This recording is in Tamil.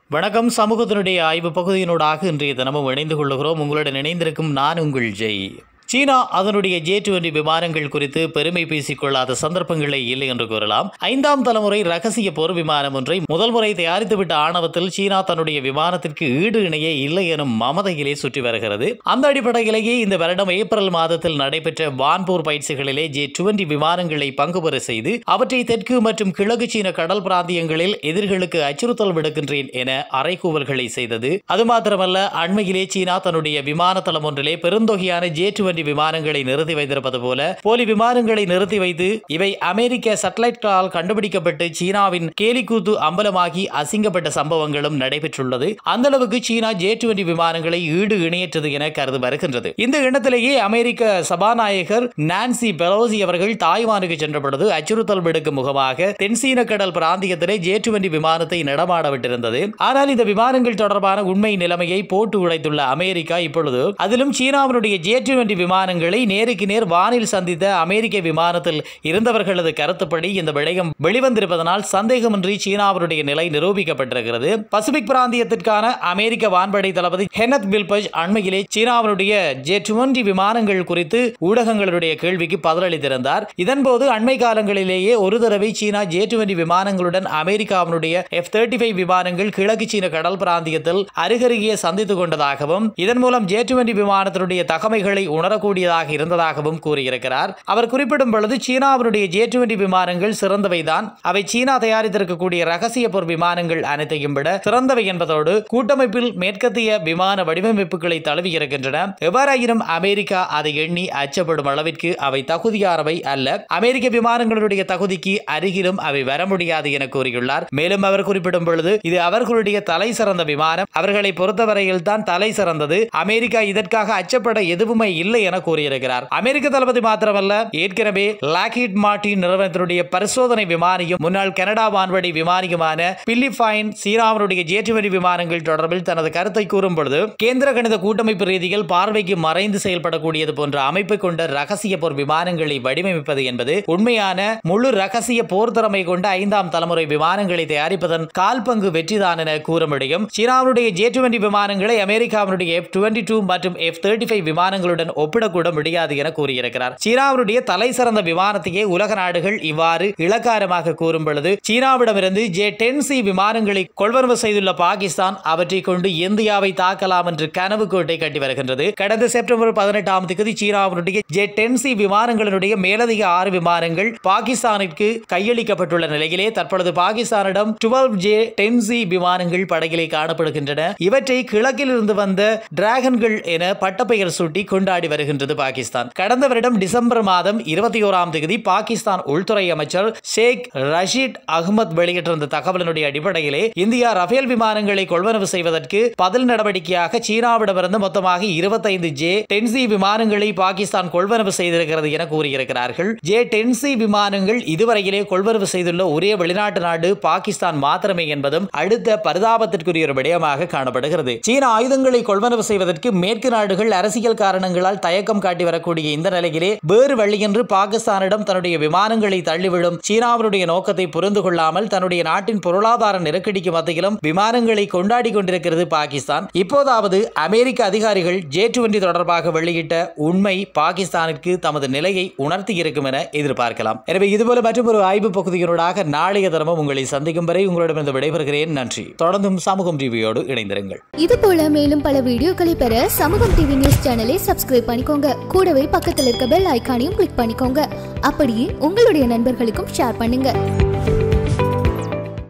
வணக்கம் சமூகத்தினுடைய ஆய்வு பகுதியினூடாக இன்றைய தினமும் இணைந்து கொள்ளுகிறோம் உங்களுடன் இணைந்திருக்கும் நான் உங்கள் ஜெய் சீனா அதனுடைய ஜே டுவெண்டி விமானங்கள் குறித்து பெருமை பேசிக் கொள்ளாத சந்தர்ப்பங்களே இல்லை என்று கூறலாம் ஐந்தாம் தலைமுறை ரகசிய போர் விமானம் ஒன்றை முதல் முறை தயாரித்துவிட்ட ஆணவத்தில் சீனா தன்னுடைய விமானத்திற்கு ஈடு இணையே இல்லை எனும் மமதையிலே சுற்றி வருகிறது அந்த அடிப்படையிலேயே இந்த வருடம் ஏப்ரல் மாதத்தில் நடைபெற்ற வான்போர் பயிற்சிகளிலே ஜே டுவெண்டி விமானங்களை பங்கு பெற செய்து அவற்றை தெற்கு மற்றும் கிழக்கு சீன கடல் பிராந்தியங்களில் எதிர்களுக்கு அச்சுறுத்தல் விடுக்கின்றேன் என அறைகூவல்களை செய்தது அது மாத்திரமல்ல அண்மையிலே சீனா தன்னுடைய விமான தளம் ஒன்றிலே பெருந்தொகையான ஜே டுவெண்டி விமானங்களை நிறுத்தி வைத்திருப்பது போல போலி விமானங்களை நிறுத்தி வைத்து இவை அமெரிக்க சேட்டலைட்களால் கண்டுபிடிக்கப்பட்டு சீனாவின் கேலிக்கூத்து அம்பலமாகி அசிங்கப்பட்ட சம்பவங்களும் நடைபெற்றுள்ளது அந்த அளவுக்கு சீனா ஜே டுவெண்டி விமானங்களை ஈடு இணையற்றது என கருது வருகின்றது இந்த இடத்திலேயே அமெரிக்க சபாநாயகர் நான்சி பெலோசி அவர்கள் தாய்வானுக்கு சென்ற பொழுது அச்சுறுத்தல் விடுக்கும் முகமாக தென்சீன கடல் பிராந்தியத்திலே ஜே டுவெண்டி விமானத்தை நடமாட விட்டிருந்தது ஆனால் இந்த விமானங்கள் தொடர்பான உண்மை நிலைமையை போட்டு உடைத்துள்ள அமெரிக்கா இப்பொழுது அதிலும் சீனாவினுடைய ஜே டுவெண்டி விமானங்களை நேருக்கு நேர் வானில் சந்தித்த அமெரிக்க விமானத்தில் இருந்தவர்களது கருத்துப்படி இந்த விடயம் வெளிவந்திருப்பதனால் சந்தேகமின்றி சீனாவினுடைய நிலை நிரூபிக்கப்பட்டிருக்கிறது பசிபிக் பிராந்தியத்திற்கான அமெரிக்க வான்படை தளபதி ஹெனத் பில்பஜ் அண்மையிலே சீனாவினுடைய ஜே டுவெண்டி விமானங்கள் குறித்து ஊடகங்களுடைய கேள்விக்கு பதிலளித்திருந்தார் இதன்போது அண்மை காலங்களிலேயே ஒரு தடவை சீனா ஜே டுவெண்டி விமானங்களுடன் அமெரிக்காவினுடைய எஃப் தேர்ட்டி ஃபைவ் விமானங்கள் கிழக்கு சீன கடல் பிராந்தியத்தில் அருகருகே சந்தித்துக் கொண்டதாகவும் இதன் மூலம் ஜே டுவெண்டி விமானத்தினுடைய தகமைகளை உணரக்கூடியதாக இருந்ததாகவும் கூறியிருக்கிறார் அவர் குறிப்பிடும் பொழுது சீனாவினுடைய ஜே டுவெண்டி விமானங்கள் சிறந்தவைதான் அவை சீனா தயாரித்திருக்கக்கூடிய ரகசிய போர் விமானங்கள் அனைத்தையும் விட சிறந்தவை என்பதோடு கூட்டமைப்பில் மேற்கத்திய விமான வடிவமைப்புகளை தழுவி இருக்கின்றன எவ்வாறாயினும் அமெரிக்கா அதை எண்ணி அச்சப்படும் அளவிற்கு அவை தகுதியானவை அல்ல அமெரிக்க விமானங்களுடைய தகுதிக்கு அருகிலும் அவை வர முடியாது என கூறியுள்ளார் மேலும் அவர் குறிப்பிடும் பொழுது இது அவர்களுடைய தலை சிறந்த விமானம் அவர்களை பொறுத்தவரையில் தான் தலை சிறந்தது அமெரிக்கா இதற்காக அச்சப்பட எதுவுமே இல்லை என கூறியிருக்கிறார் அமெரிக்க தளபதி மாத்திரமல்ல ஏற்கனவே லாக்ஹீட் மார்டின் நிறுவனத்தினுடைய பரிசோதனை விமானியும் முன்னாள் கனடா வான்வழி விமானியுமான பில்லிஃபைன் சீனாவினுடைய ஜேற்றுவரி விமானங்கள் தொடர்பில் தனது கருத்தை கூறும் பொழுது கேந்திர கணித கூட்டமைப்பு ரீதியில் பார்வைக்கு மறைந்து செயல்படக்கூடியது போன்ற அமைப்பை கொண்ட ரகசிய போர் விமானங்களை வடிவமைப்பது என்பது உண்மையான முழு ரகசிய போர் திறமை கொண்ட ஐந்தாம் தலைமுறை விமானங்களை தயாரிப்பதன் கால் பங்கு வெற்றிதான் என கூற முடியும் சீனாவுடைய ஜே டுவெண்டி விமானங்களை அமெரிக்காவினுடைய எஃப் டுவெண்டி டூ மற்றும் எஃப் தேர்ட்டி ஃபைவ் விமானங்களுடன் ஒப்பிடக்கூட முடியாது என கூறியிருக்கிறார் சீனாவுடைய தலை சிறந்த விமானத்தையே உலக நாடுகள் இவ்வாறு இலக்காரமாக கூறும் பொழுது சீனாவிடமிருந்து ஜே டென் சி விமானங்களை கொள்வனவு செய்துள்ள பாகிஸ்தான் அவற்றை கொண்டு இந்தியாவை தாக்கலாம் என்று கனவு கோட்டை கட்டி வருகின்றது கடந்த செப்டம்பர் பதினெட்டாம் தேதி சீனாவினுடைய ஜே டென் சி விமானங்களினுடைய மேலதிக ஆறு விமானங்கள் பாகிஸ்தானிற்கு கையளிக்கப்பட்டுள்ள நிலையிலே தற்பொழுது பாகிஸ்தானிடம் டுவெல் ஜே டென் சி விமானங்கள் படகிலே காணப்படுகின்றன இவற்றை கிழக்கில் இருந்து வந்த டிராகன்கள் என பட்டப்பெயர் சூட்டி கொண்டாடி வருகின்றது பாகிஸ்தான் கடந்த வருடம் டிசம்பர் மாதம் இருபத்தி ஓராம் தேதி பாகிஸ்தான் உள்துறை அமைச்சர் ஷேக் ரஷீத் அகமது வெளியிட்டிருந்த தகவலினுடைய அடிப்படையிலே இந்தியா ரஃபேல் விமானங்களை கொள்வனவு செய்வதற்கு பதில் நடவடிக்கையாக சீனாவிடமிருந்து மொத்தமாக இருபத்தைந்து ஜே டென்சி விமானங்களை பாகிஸ்தான் கொள்வனவு செய்திருக்கிறது என கூறியிருக்கிறார்கள் ஜே டென்சி விமானங்கள் இதுவரையிலே கொள்வனவு செய்துள்ள ஒரே வெளிநாட்டு நாடு பாகிஸ்தான் மாத்திரமே என்பதும் அடுத்த பரிதாபத்திற்குரிய ஒரு விடயமாக காணப்படுகிறது சீன ஆயுதங்களை கொள்வனவு செய்வதற்கு மேற்கு நாடுகள் அரசியல் காரணங்களால் தயக்கம் காட்டி வரக்கூடிய இந்த நிலையிலே வேறு வழியென்று பாகிஸ்தானிடம் தன்னுடைய விமானங்களை தள்ளிவிடும் சீனாவினுடைய நோக்கத்தை புரிந்து கொள்ளாமல் தன்னுடைய நாட்டின் பொருளாதார நெருக்கடிக்கு மத்தியிலும் விமானங்களை கொண்டாடி கொண்டிருக்கிறது பாகிஸ்தான் இப்போதாவது அமெரிக்க அதிகாரிகள் ஜே டுவெண்டி தொடர்பாக வெளியிட்ட உண்மை பாகிஸ்தானிற்கு தமது நிலையை உணர்த்தி இருக்கும் என எதிர்பார்க்கலாம் எனவே இதுபோல மற்றும் ஒரு ஆய்வு பகுதியினூடாக நாளைய தினமும் உங்களை சந்திக்கும் வரை உங்களிடமிருந்து விடைபெறுகிறேன் நன்றி தொடர்ந்தும் சமூகம் டிவியோடு இணைந்திருங்கள் இது போல மேலும் பல வீடியோக்களை பெற சமூகம் டிவி நியூஸ் சேனலை சப்ஸ்கிரைப் பண்ணிக்கோங்க கூடவே பக்கத்தில் இருக்க பெல் ஐகானையும் கிளிக் பண்ணிக்கோங்க அப்படியே உங்களுடைய நண்பர்களுக்கும் ஷேர் பண்ணுங்க